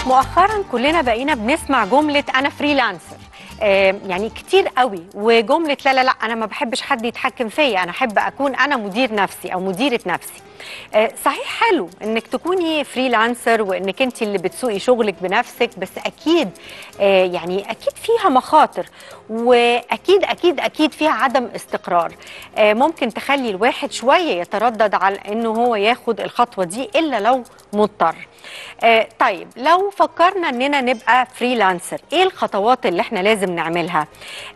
مؤخرا كلنا بقينا بنسمع جمله انا فريلانسر آه، يعني كتير قوي وجمله لا لا لا انا ما بحبش حد يتحكم فيا انا احب اكون انا مدير نفسي او مديره نفسي آه، صحيح حلو انك تكوني فريلانسر وانك انت اللي بتسوقي شغلك بنفسك بس اكيد آه، يعني اكيد فيها مخاطر واكيد اكيد اكيد فيها عدم استقرار آه، ممكن تخلي الواحد شويه يتردد على انه هو ياخد الخطوه دي الا لو مضطر آه، طيب لو فكرنا اننا نبقى فريلانسر ايه الخطوات اللي احنا لازم نعملها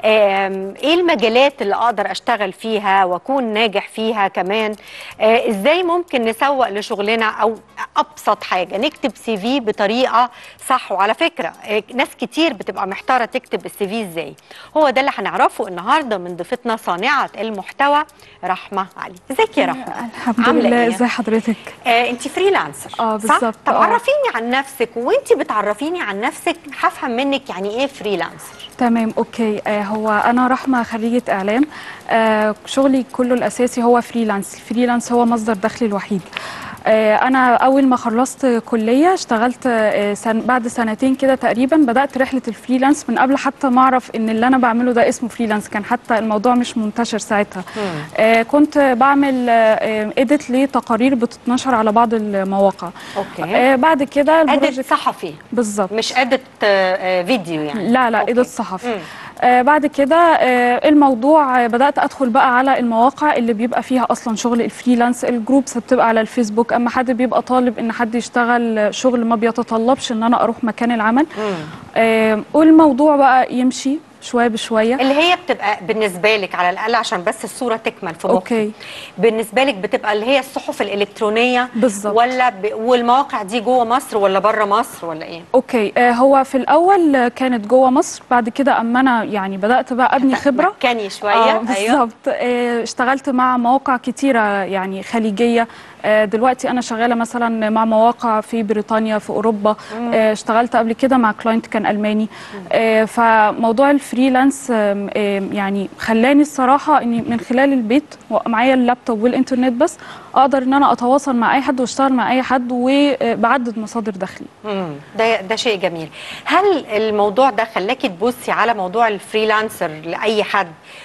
آم، ايه المجالات اللي اقدر اشتغل فيها واكون ناجح فيها كمان آه، ازاي ممكن نسوق لشغلنا او ابسط حاجه نكتب سي في بطريقه صح وعلى فكره آه، ناس كتير بتبقى محتاره تكتب السي في ازاي هو ده اللي هنعرفه النهارده من ضيفتنا صانعه المحتوى رحمه علي ازيك يا رحمه الحمد عاملة لله إيه؟ ازي حضرتك آه، انت فريلانسر آه، صح؟ بالظبط، طب آه. عرفيني عن نفسك وانت بتعرفيني عن نفسك هفهم منك يعني ايه فريلانسر تمام اوكي آه هو انا رحمه خريجه اعلام آه شغلي كله الاساسي هو فريلانس الفريلانس هو مصدر دخلي الوحيد آه انا اول ما خلصت كليه اشتغلت آه سن بعد سنتين كده تقريبا بدات رحله الفريلانس من قبل حتى ما اعرف ان اللي انا بعمله ده اسمه فريلانس كان حتى الموضوع مش منتشر ساعتها آه كنت بعمل اديت لتقارير بتتنشر على بعض المواقع اوكي آه بعد كده ادت البروجكت صحفي بالظبط مش ادت فيديو يعني لا لا أوكي. ايديت صحفي مم. آه بعد كده آه الموضوع آه بدات ادخل بقى على المواقع اللي بيبقى فيها اصلا شغل الفريلانس الجروبس بتبقى على الفيسبوك اما حد بيبقى طالب ان حد يشتغل شغل ما بيتطلبش ان انا اروح مكان العمل مم. آه والموضوع بقى يمشي شويه بشويه اللي هي بتبقى بالنسبه لك على الاقل عشان بس الصوره تكمل في مخي اوكي بالنسبه لك بتبقى اللي هي الصحف الالكترونيه بالظبط. ولا ب... والمواقع دي جوه مصر ولا بره مصر ولا ايه اوكي آه هو في الاول آه، كانت جوه مصر بعد كده اما انا يعني بدات بقى ابني خبره مكاني شويه آه ايوه بالظبط آه اشتغلت مع مواقع كتيرة يعني خليجية آه دلوقتي أنا شغالة مثلا مع مواقع في بريطانيا في أوروبا آه اشتغلت قبل كده مع كلاينت كان ألماني آه فموضوع الفريلانس آم، آم، يعني خلاني الصراحة إني من خلال البيت ومعايا اللابتوب والإنترنت بس أقدر إن أنا أتواصل مع أي حد وأشتغل مع أي حد وبعدد مصادر دخلي مم. ده ده شيء جميل هل الموضوع ده خلاكي تبصي على موضوع الفريلانسر لاي حد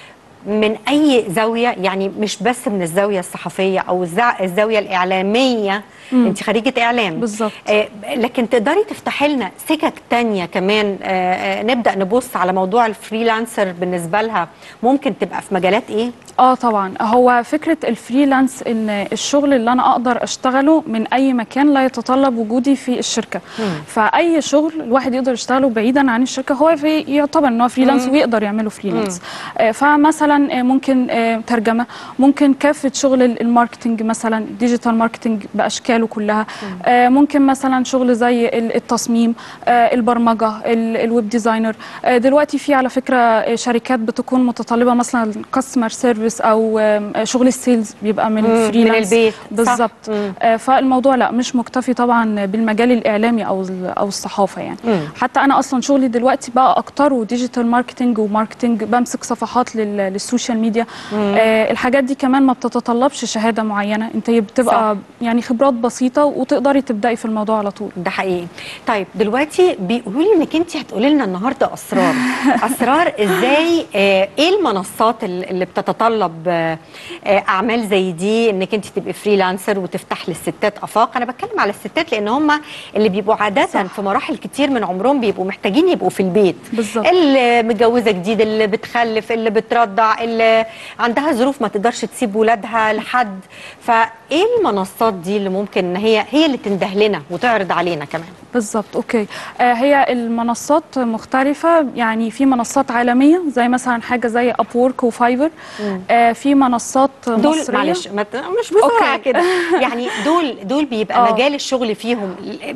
من اي زاويه يعني مش بس من الزاويه الصحفيه او الزا- الزاويه الاعلاميه مم. انت خريجه اعلام بالظبط. آه لكن تقدري تفتحي لنا سكك تانية كمان آه آه نبدا نبص على موضوع الفريلانسر بالنسبه لها ممكن تبقى في مجالات ايه اه طبعا هو فكره الفريلانس ان الشغل اللي انا اقدر اشتغله من اي مكان لا يتطلب وجودي في الشركه مم. فاي شغل الواحد يقدر يشتغله بعيدا عن الشركه هو في يعتبر ان هو فريلانس مم. ويقدر يعمله فريلانس آه فمثلا آه ممكن آه ترجمه ممكن كافه شغل ال- الماركتنج مثلا ديجيتال ماركتنج باشكاله كلها آه ممكن مثلا شغل زي ال- التصميم آه البرمجه ال- الويب ديزاينر آه دلوقتي في على فكره آه، شركات بتكون متطلبه مثلا كاستمر سيرفيس او آم، آه، شغل السيلز بيبقى من مم، من فريلانس البيت صح. بالظبط مم. آه، فالموضوع لا مش مكتفي طبعا بالمجال الاعلامي او ال- او الصحافه يعني مم. حتى انا اصلا شغلي دلوقتي بقى اكتره ديجيتال ماركتنج وماركتنج بمسك صفحات لل- للسوشيال ميديا آه الحاجات دي كمان ما بتتطلبش شهاده معينه انت بتبقى صح. يعني خبرات بسيطه وتقدري تبداي في الموضوع على طول ده حقيقي طيب دلوقتي بيقولوا لي انك انت هتقولي لنا النهارده اسرار اسرار ازاي آه ايه المنصات ال- اللي بتتطلب آه آه اعمال زي دي انك انت تبقي فريلانسر وتفتح للستات افاق انا بتكلم على الستات لان هم اللي بيبقوا عاده صح. في مراحل كتير من عمرهم بيبقوا محتاجين يبقوا في البيت بالظبط. اللي متجوزه جديد اللي بتخلف اللي بترضع اللي عندها ظروف ما تقدرش تسيب ولادها لحد فايه المنصات دي اللي ممكن ان هي هي اللي تنده لنا وتعرض علينا كمان بالظبط اوكي آه هي المنصات مختلفة يعني في منصات عالمية زي مثلا حاجة زي اب وورك وفايفر آه في منصات دول مصرية معلش ما ت- مش بسرعه أوكي. كده يعني دول دول بيبقى آه. مجال الشغل فيهم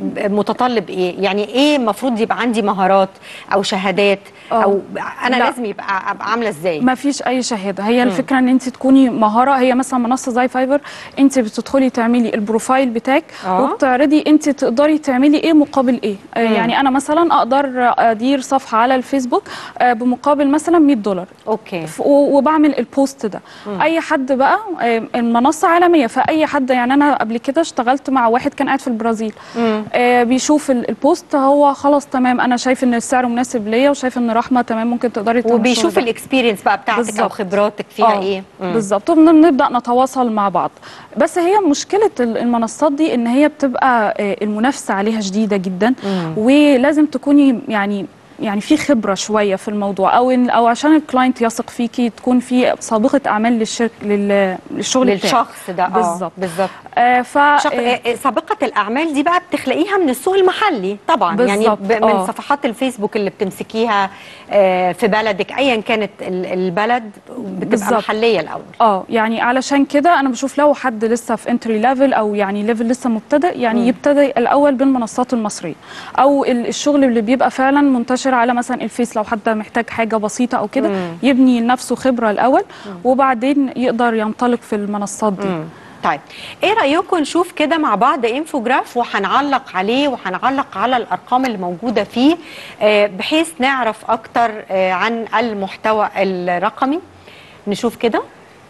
متطلب ايه يعني ايه المفروض يبقى عندي مهارات او شهادات آه. او انا لا. لازم يبقى ابقى عامله ازاي ما فيش اي شهاده هي الفكره ان انت تكوني مهاره هي مثلا منصه زي فايفر انت بتدخلي تعملي البروفايل بتاعك آه. وبتعرضي انت تقدري تعملي ايه مقابل ايه آه، مم. يعني انا مثلا اقدر ادير صفحه على الفيسبوك آه، بمقابل مثلا 100 دولار اوكي ف- و- وبعمل البوست ده اي حد بقى آه، المنصه عالميه فاي حد يعني انا قبل كده اشتغلت مع واحد كان قاعد في البرازيل مم. آه، بيشوف ال- البوست هو خلاص تمام انا شايف ان السعر مناسب ليا وشايف ان رحمه تمام ممكن تقدري تعملي وبيشوف الشغل ده. الاكسبيرينس بقى بتاعتك او بالظبط. خبراتك فيها آه، ايه مم. بالظبط وبنبدا نتواصل مع بعض بس هي مشكله ال- المنصات دي ان هي بتبقى آه، المنافسه عليها شديده جدا مم. ولازم تكوني يعني يعني في خبره شويه في الموضوع او إن او عشان الكلاينت يثق فيكي تكون في سابقه اعمال للشرك لل- للشغل بتاعك للشخص ده اه بالظبط. بالظبط آه ف شق... آه، آه، سابقة الأعمال دي بقى بتخلقيها من السوق المحلي طبعا يعني بالظبط، ب... من آه. صفحات الفيسبوك اللي بتمسكيها آه، في بلدك أيا كانت ال- البلد بتبقى بالظبط. محلية الأول اه يعني علشان كده انا بشوف لو حد لسه في انتري ليفل او يعني ليفل لسه مبتدئ يعني مم. يبتدئ الاول بالمنصات المصريه او ال- الشغل اللي بيبقى فعلا منتشر على مثلا الفيس لو حد محتاج حاجه بسيطه او كده مم. يبني لنفسه خبره الاول وبعدين يقدر ينطلق في المنصات دي مم. طيب ايه رايكم نشوف كده مع بعض انفوجراف وهنعلق عليه وهنعلق على الارقام اللي موجوده فيه آه، بحيث نعرف اكتر آه، عن المحتوى الرقمي نشوف كده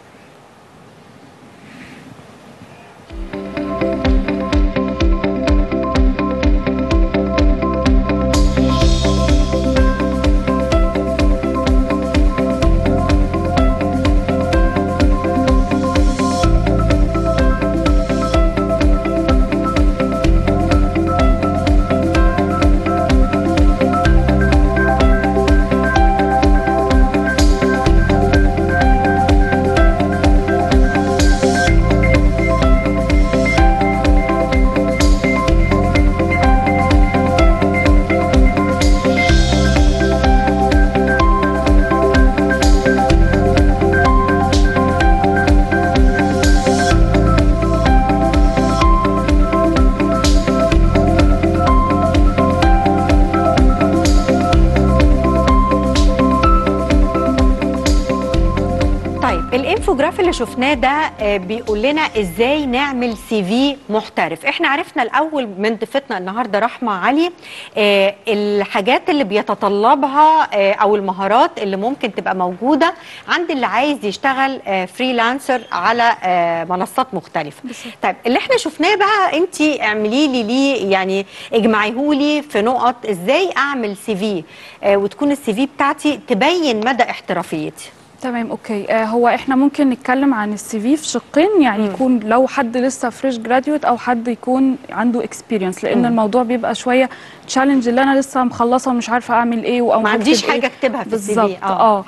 طيب الانفوجراف اللي شفناه ده آه، بيقول لنا ازاي نعمل سي في محترف احنا عرفنا الاول من ضيفتنا النهارده رحمه علي آه، الحاجات اللي بيتطلبها آه، او المهارات اللي ممكن تبقى موجوده عند اللي عايز يشتغل آه، فريلانسر على آه، منصات مختلفه طيب اللي احنا شفناه بقى انت اعملي لي ليه يعني اجمعيه لي في نقط ازاي اعمل سي في وتكون السي في بتاعتي تبين مدى احترافيتي تمام اوكي آه هو احنا ممكن نتكلم عن السي في في شقين يعني مم. يكون لو حد لسه فريش جراديوت او حد يكون عنده اكسبيرينس لان مم. الموضوع بيبقى شويه تشالنج اللي انا لسه مخلصه ومش عارفه اعمل ايه او ما هكتب عنديش إيه. حاجه اكتبها في السي في بالظبط اه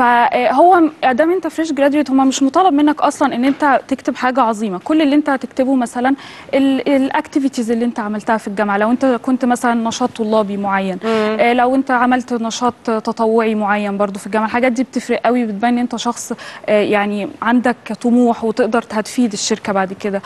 فهو ادام انت فريش جراديوت هما مش مطالب منك اصلا ان انت تكتب حاجه عظيمه كل اللي انت هتكتبه مثلا الاكتيفيتيز اللي انت عملتها في الجامعه لو انت كنت مثلا نشاط طلابي معين مم. آه، لو انت عملت نشاط تطوعي معين برضو في الجامعه الحاجات دي بتفرق قوي بتبين ان انت شخص آه، يعني عندك طموح وتقدر هتفيد الشركه بعد كده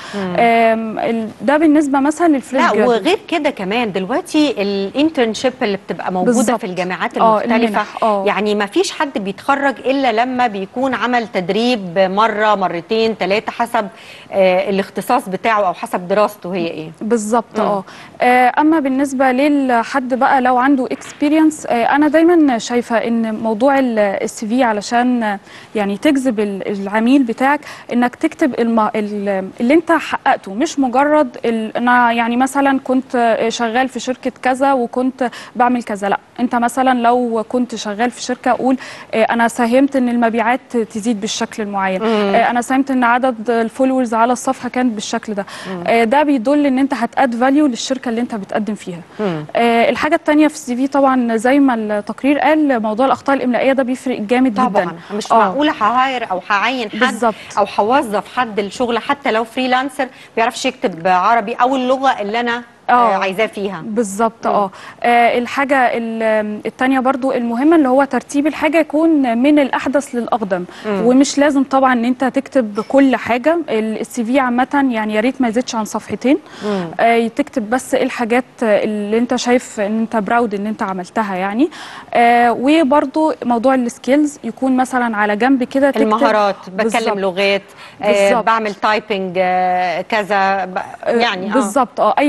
آم، ال- ده بالنسبه مثلا للفريش لا جراديوت. وغير كده كمان دلوقتي الانترنشيب اللي بتبقى موجوده بالظبط. في الجامعات آه، المختلفه المنح، آه. يعني ما فيش حد بيتخرج الا لما بيكون عمل تدريب مره مرتين ثلاثه حسب آه الاختصاص بتاعه او حسب دراسته هي ايه بالظبط مم. اه آه، اما بالنسبه للحد بقى لو عنده اكسبيرينس انا دايما شايفه ان موضوع السي في علشان آه، يعني تجذب ال- العميل بتاعك انك تكتب الم... ال- اللي انت حققته مش مجرد ال... انا يعني مثلا كنت آه، شغال في شركه كذا وكنت بعمل كذا لا انت مثلا لو كنت شغال في شركه قول آه، انا ساهمت ان المبيعات تزيد بالشكل المعين مم. آه، انا ساهمت ان عدد الفولورز على الصفحه كانت بالشكل ده آه، ده بيدل ان انت هتاد فاليو للشركه اللي انت بتقدم فيها مم. آه، الحاجه الثانيه في السي في طبعا زي ما التقرير قال موضوع الاخطاء الاملائيه ده بيفرق جامد طبعا جدا مش آه. معقوله ههاير او هعين حد بالظبط. او هوظف حد الشغل حتى لو فريلانسر بيعرفش يكتب عربي او اللغه اللي انا آه آه. عايزاه فيها بالظبط مم. اه آه، الحاجه ال- التانية برضو المهمه اللي هو ترتيب الحاجه يكون من الاحدث للاقدم مم. ومش لازم طبعا ان انت تكتب كل حاجه السي في عامه يعني يا ريت ما يزيدش عن صفحتين مم. آه، تكتب بس إيه الحاجات اللي انت شايف ان انت براود ان انت عملتها يعني آه، وبرضو موضوع السكيلز يكون مثلا على جنب كده تكتب المهارات بالظبط. بتكلم لغات آه بالظبط. بعمل تايبنج آه كذا ب... يعني بالظبط اه اي حاجه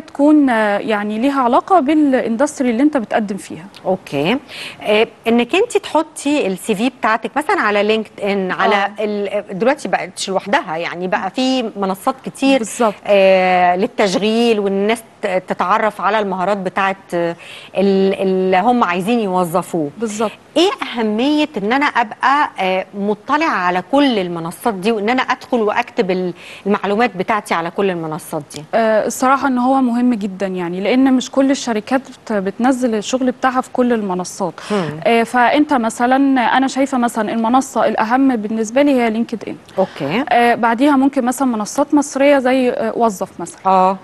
تكون آه، يعني ليها علاقه بالاندستري اللي انت بتقدم فيها اوكي آه انك انت تحطي السي في بتاعتك مثلا على لينكد ان على آه. ال- دلوقتي بقتش لوحدها يعني بقى في منصات كتير بالظبط. آه للتشغيل والناس ت- تتعرف على المهارات بتاعت آه، ال- اللي هم عايزين يوظفوه بالظبط ايه اهميه ان انا ابقى آه، مطلعه على كل المنصات دي وان انا ادخل واكتب ال- المعلومات بتاعتي على كل المنصات دي آه، الصراحة ان هو مهم جدا يعني لان مش كل الشركات بت- بتنزل الشغل بتاعها في كل المنصات مم. آه، فانت مثلا انا شايفة مثلا المنصة الاهم بالنسبة لي هي لينكد ان اوكي آه، بعديها ممكن مثلا منصات مصرية زي آه، وظف مثلا اه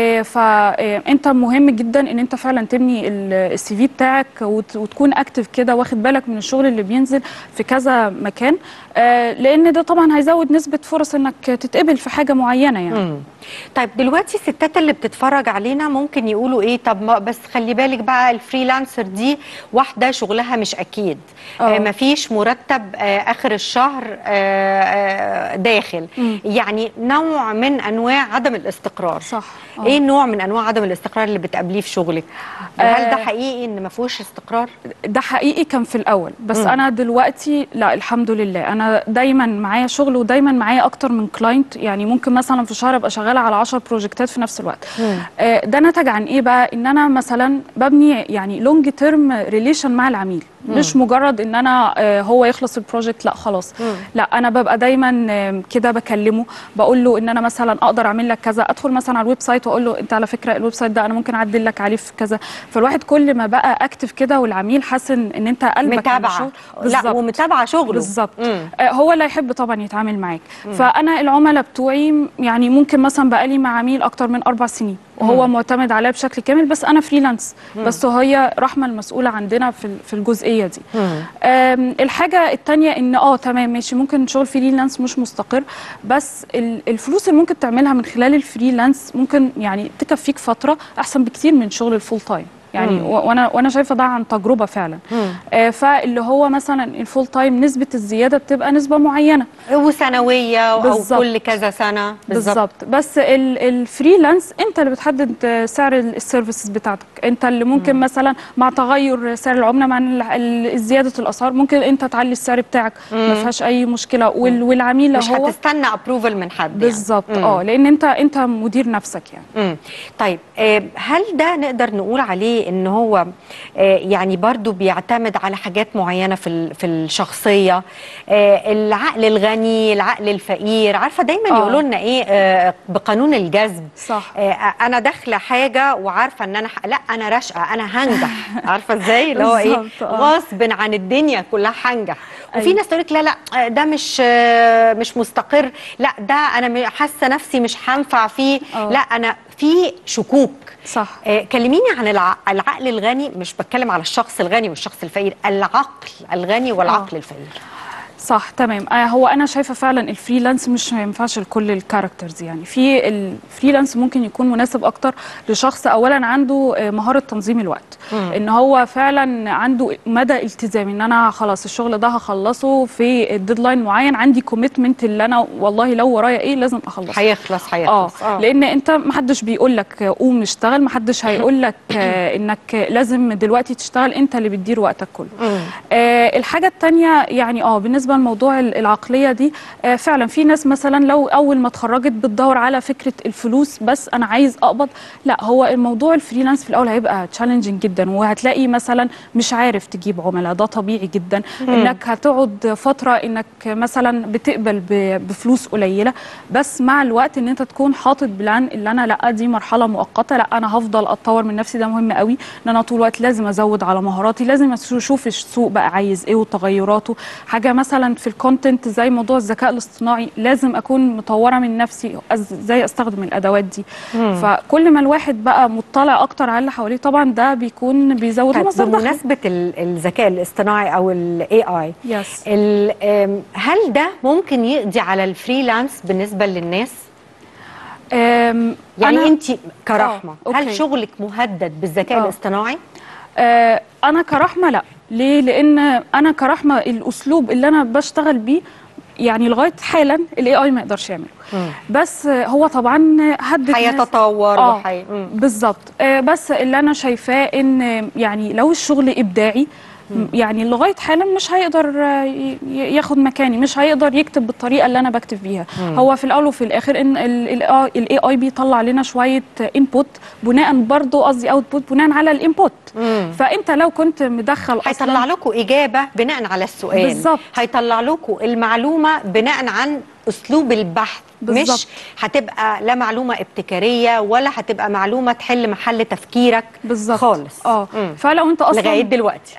فانت مهم جدا ان انت فعلا تبني السي في بتاعك وت- وتكون اكتف كده واخد بالك من الشغل اللي بينزل في كذا مكان آه، لان ده طبعا هيزود نسبة فرص انك تتقبل في حاجة معينة يعني مم. طيب دلوقتي الستات اللي بتتفرج علينا ممكن يقولوا ايه طب ما بس خلي بالك بقى الفريلانسر دي واحده شغلها مش اكيد آه. آه مفيش مرتب آه اخر الشهر آه آه داخل مم. يعني نوع من انواع عدم الاستقرار صح آه. ايه نوع من انواع عدم الاستقرار اللي بتقابليه في شغلك وهل ده آه. حقيقي ان ما فيهوش استقرار ده حقيقي كان في الاول بس مم. انا دلوقتي لا الحمد لله انا دايما معايا شغل ودايما معايا اكتر من كلاينت يعني ممكن مثلا في شهر ابقى شغاله على 10 بروجكتات في نفس الوقت مم. آه، ده نتج عن ايه بقى ان انا مثلا ببني يعني لونج تيرم ريليشن مع العميل مش مجرد ان انا آه، هو يخلص البروجكت لا خلاص مم. لا انا ببقى دايما آه، كده بكلمه بقول له ان انا مثلا اقدر اعمل لك كذا ادخل مثلا على الويب سايت واقول له انت على فكره الويب سايت ده انا ممكن اعدل لك عليه في كذا فالواحد كل ما بقى اكتف كده والعميل حاسس ان إن انت قلبك على الشغل متابعه لا ومتابعه شغله بالظبط مم. آه، هو اللي هيحب طبعا يتعامل معاك فانا العملاء بتوعي يعني ممكن مثلا بقالي مع عميل اكتر من اربع سنين وهو معتمد عليا بشكل كامل بس انا فريلانس بس هي رحمه المسؤوله عندنا في ال- في الجزئيه دي مم. آم، الحاجه التانية ان اه تمام ماشي ممكن شغل فريلانس مش مستقر بس ال- الفلوس اللي ممكن تعملها من خلال الفريلانس ممكن يعني تكفيك فتره احسن بكتير من شغل الفول تايم يعني مم. و- وانا وانا شايفه ده عن تجربه فعلا مم. آه، فاللي هو مثلا الفول تايم نسبه الزياده بتبقى نسبه معينه وسنويه او بالظبط. كل كذا سنه بالظبط بس ال- الفريلانس انت اللي بتحدد آه، سعر ال- السيرفيسز بتاعتك انت اللي ممكن مم. مثلا مع تغير سعر العمله مع ال- ال- زياده الاسعار ممكن انت تعلي السعر بتاعك ما مم. فيهاش اي مشكله وال- والعميل مش هو هتستنى ابروفل من حد يعني. بالظبط مم. اه لان انت انت مدير نفسك يعني مم. طيب آه، هل ده نقدر نقول عليه ان هو آه، يعني برضو بيعتمد على حاجات معينه في ال- في الشخصيه آه، العقل الغني العقل الفقير عارفه دايما آه. يقولوا لنا ايه آه، بقانون الجذب صح آه، انا داخله حاجه وعارفه ان انا ح... لا انا راشقه انا هنجح عارفه ازاي اللي هو ايه بالظبط، آه. غصب عن الدنيا كلها هنجح وفي أيوة. ناس تقول لك لا لا آه، ده مش آه، مش مستقر لا ده انا م- حاسه نفسي مش هنفع فيه آه. لا انا في شكوك صح آه، كلميني عن الع... العقل الغني مش بتكلم على الشخص الغني والشخص الفقير العقل الغني والعقل الفقير صح تمام آه هو انا شايفه فعلا الفريلانس مش ما ينفعش لكل الكاركترز يعني في الفريلانس ممكن يكون مناسب اكتر لشخص اولا عنده آه، مهاره تنظيم الوقت مم. ان هو فعلا عنده مدى التزام ان انا خلاص الشغل ده هخلصه في الديدلاين معين عندي كوميتمنت اللي انا والله لو ورايا ايه لازم اخلصه هيخلص اه هيخلص اه لان انت محدش بيقول لك قوم اشتغل محدش هيقول لك آه، انك لازم دلوقتي تشتغل انت اللي بتدير وقتك كله مم. آه الحاجة التانية يعني اه بالنسبة لموضوع ال- العقلية دي آه فعلا في ناس مثلا لو أول ما اتخرجت بتدور على فكرة الفلوس بس أنا عايز أقبض لا هو الموضوع الفريلانس في الأول هيبقى تشالنجينج جدا وهتلاقي مثلا مش عارف تجيب عملاء ده طبيعي جدا إنك هتقعد فترة إنك مثلا بتقبل ب- بفلوس قليلة بس مع الوقت إن أنت تكون حاطط بلان اللي أنا لا دي مرحلة مؤقتة لا أنا هفضل أتطور من نفسي ده مهم قوي إن أنا طول الوقت لازم أزود على مهاراتي لازم أشوف السوق بقى عايز إيه وتغيراته حاجة مثلا في الكونتنت زي موضوع الذكاء الاصطناعي لازم أكون مطورة من نفسي أز- ازاي استخدم الادوات دي فكل ما الواحد بقى مطلع اكتر على اللي حواليه طبعا ده بيكون بيزود له طيب مصدر دخل بمناسبه ال- الذكاء الاصطناعي او الاي اي يس ال- آم، هل ده ممكن يقضي على الفريلانس بالنسبه للناس؟ أم، يعني أنا- انت كرحمه آه، هل أوكي. شغلك مهدد بالذكاء آه. الاصطناعي؟ آه، انا كرحمه لا ليه لان انا كرحمه الاسلوب اللي انا بشتغل بيه يعني لغايه حالا الاي اي ما يقدرش يعمله مم. بس آه، هو طبعا هدد ناس- هيتطور اه وحي... مم. بالظبط آه، بس اللي انا شايفاه ان آه، يعني لو الشغل ابداعي م- يعني لغايه حالا مش هيقدر آه، ي- ي- ياخد مكاني مش هيقدر يكتب بالطريقه اللي انا بكتب بيها هو في الاول وفي الاخر ان الاي اي بيطلع لنا شويه انبوت بناء برضو قصدي اوتبوت بناء على الانبوت مم. فانت لو كنت مدخل هيطلع لكم اجابه بناء على السؤال بالظبط. هيطلع لكم المعلومه بناء عن اسلوب البحث مش بالظبط. هتبقى لا معلومه ابتكاريه ولا هتبقى معلومه تحل محل تفكيرك بالظبط خالص اه مم. فلو انت اصلا لغايه دلوقتي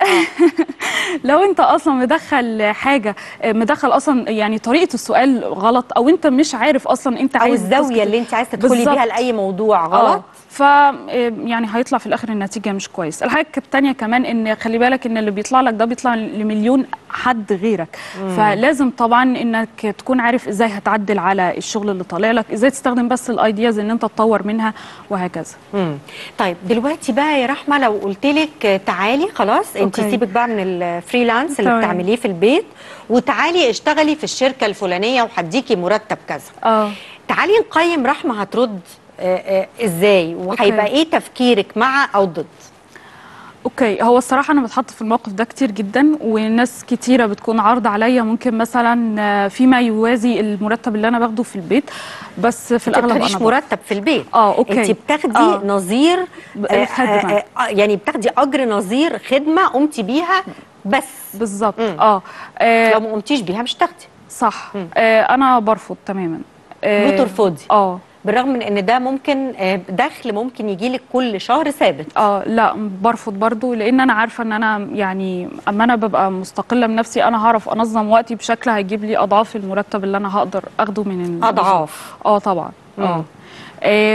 لو انت اصلا مدخل حاجه مدخل اصلا يعني طريقه السؤال غلط او انت مش عارف اصلا انت او عايز الزاويه تسكت- اللي انت عايز تدخلي بالظبط. بيها لاي موضوع اه غلط ف يعني هيطلع في الاخر النتيجه مش كويس الحاجه الثانيه كمان ان خلي بالك ان اللي بيطلع لك ده بيطلع لمليون حد غيرك فلازم طبعا انك تكون عارف ازاي هتعدل على الشغل اللي طالع لك ازاي تستخدم بس الايدياز ان انت تطور منها وهكذا مم. طيب دلوقتي بقى يا رحمه لو قلت لك تعالي خلاص انت أوكي. سيبك بقى من الفريلانس اللي تمام. بتعمليه في البيت وتعالي اشتغلي في الشركه الفلانيه وهديكي مرتب كذا اه تعالي نقيم رحمه هترد آه، آه، ازاي وهيبقى أوكي. ايه تفكيرك مع او ضد اوكي هو الصراحه انا بتحط في الموقف ده كتير جدا وناس كتيره بتكون عارضه عليا ممكن مثلا آه، فيما يوازي المرتب اللي انا باخده في البيت بس في انت الاغلب بتاخديش انا مرتب في البيت اه اوكي انت بتاخدي آه. نظير ب- آه، خدمة. آه، آه، يعني بتاخدي اجر نظير خدمه قمتي بيها بس بالظبط مم. اه, آه لو ما قمتيش بيها مش تاخدي صح مم. آه انا برفض تماما آه بترفضي اه بالرغم من ان ده ممكن آه، دخل ممكن يجي لك كل شهر ثابت اه لا برفض برضو لان انا عارفه ان انا يعني اما انا ببقى مستقله بنفسي انا هعرف انظم وقتي بشكل هيجيب لي اضعاف المرتب اللي انا هقدر اخده من ال- اضعاف اه طبعا مم. اه آه،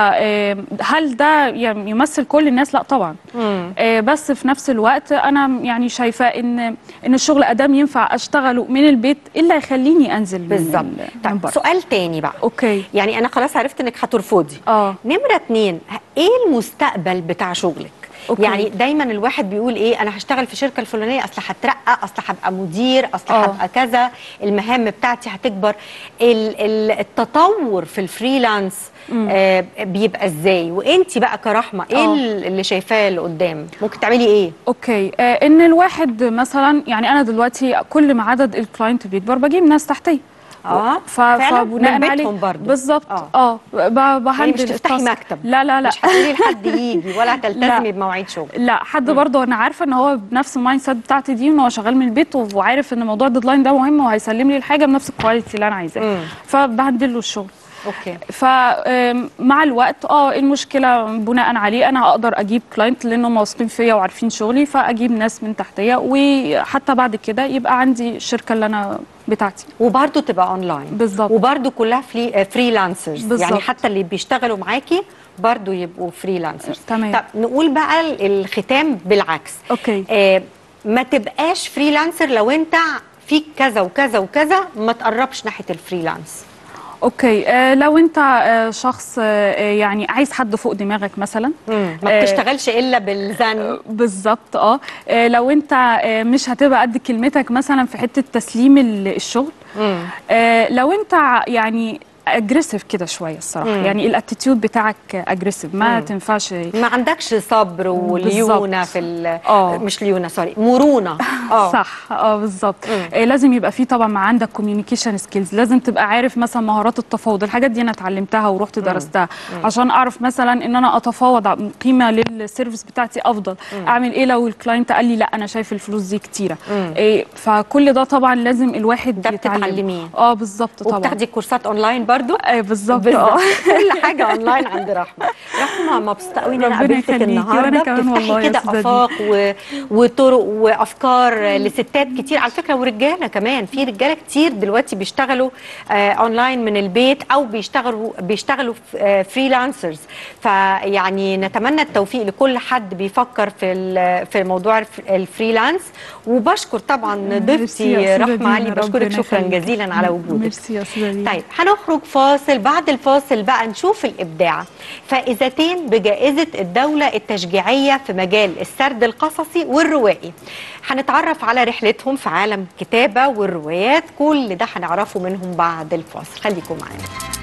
فهل ده يعني يمثل كل الناس لا طبعا مم. آه، بس في نفس الوقت انا يعني شايفاه ان ان الشغل ادام ينفع اشتغله من البيت الا يخليني انزل من بالظبط ال- من طيب بره. سؤال تاني بقى اوكي يعني انا خلاص عرفت انك هترفضي اه نمرة اتنين ايه المستقبل بتاع شغلك؟ أوكي. يعني دايما الواحد بيقول ايه انا هشتغل في الشركه الفلانيه اصل هترقى اصل هبقى مدير اصل آه. هبقى كذا المهام بتاعتي هتكبر ال- ال- التطور في الفريلانس آه بيبقى ازاي وانت بقى كرحمه ايه آه. اللي شايفاه اللي قدام ممكن تعملي ايه اوكي آه ان الواحد مثلا يعني انا دلوقتي كل ما عدد الكلاينت بيكبر بجيب ناس تحتيه اه ف... فعلا؟ فبناء من عليه بيتهم برضو. بالظبط آه. اه ب- بهندل يعني مش تفتحي التاسك. مكتب لا لا لا مش هتقولي لحد يجي ولا هتلتزمي لا. بمواعيد شغل لا حد برضه انا عارفه ان هو بنفس المايند سيت بتاعتي دي ان هو شغال من البيت وعارف ان موضوع الديدلاين ده مهم وهيسلم لي الحاجه بنفس الكواليتي اللي انا عايزاها مم. فبهندل له الشغل اوكي فمع الوقت اه المشكله بناء عليه انا اقدر اجيب كلاينت لانهم واثقين فيا وعارفين شغلي فاجيب ناس من تحتيه وحتى بعد كده يبقى عندي الشركه اللي انا بتاعتي وبرده تبقى اونلاين بالظبط. وبرده كلها فري فريلانسرز بالظبط. يعني حتى اللي بيشتغلوا معاكي برضو يبقوا فريلانسرز تمام. طب نقول بقى ال- الختام بالعكس اوكي آه ما تبقاش فريلانسر لو انت فيك كذا وكذا وكذا ما تقربش ناحيه الفريلانس اوكي آه لو انت آه شخص آه يعني عايز حد فوق دماغك مثلا ما آه، بتشتغلش الا بالزن بالظبط اه آه، لو انت آه، مش هتبقى قد كلمتك مثلا في حته تسليم ال- الشغل مم. آه، لو انت ع- يعني اجريسيف كده شويه الصراحه مم. يعني الاتيتيود بتاعك اجريسيف ما مم. تنفعش ما عندكش صبر وليونه بالظبط. في ال- آه. مش ليونه سوري مرونه اه صح اه بالظبط مم. آه لازم يبقى في طبعا مع عندك كوميونيكيشن سكيلز لازم تبقى عارف مثلا مهارات التفاوض الحاجات دي انا اتعلمتها ورحت درستها عشان اعرف مثلا ان انا اتفاوض ع- قيمه للسيرفيس بتاعتي افضل اعمل ايه لو الكلاينت قال لي لا انا شايف الفلوس دي كتيره مم. إيه فكل ده طبعا لازم الواحد ده يتعلم. بتتعلميه. اه بالظبط طبعا وبتاخدي كورسات اونلاين برضو ايه بالظبط بالظبط اه كل حاجه اونلاين عند رحمه رحمه مبسوطه قوي ان انا ربنا قابلتك يخليكي، النهارده وأنا كمان والله بتفتحي يا كده أستاذة دي. افاق و... وطرق وافكار لستات كتير على فكره ورجاله كمان في رجاله كتير دلوقتي بيشتغلوا آه اونلاين من البيت او بيشتغلوا بيشتغلوا فريلانسرز فيعني نتمنى التوفيق لكل حد بيفكر في ال- في موضوع الف- الفريلانس وبشكر طبعا ميرسي ضيفتي يا أستاذة رحمه علي دينا، بشكرك ربنا شكرا يخليكي. جزيلا على وجودك ميرسي يا استاذه دينا. طيب هنخرج فاصل بعد الفاصل بقى نشوف الابداع فاذتين فائزين بجائزة الدولة التشجيعية في مجال السرد القصصي والروائي هنتعرف على رحلتهم في عالم الكتابة والروايات كل ده هنعرفه منهم بعد الفاصل خليكم معانا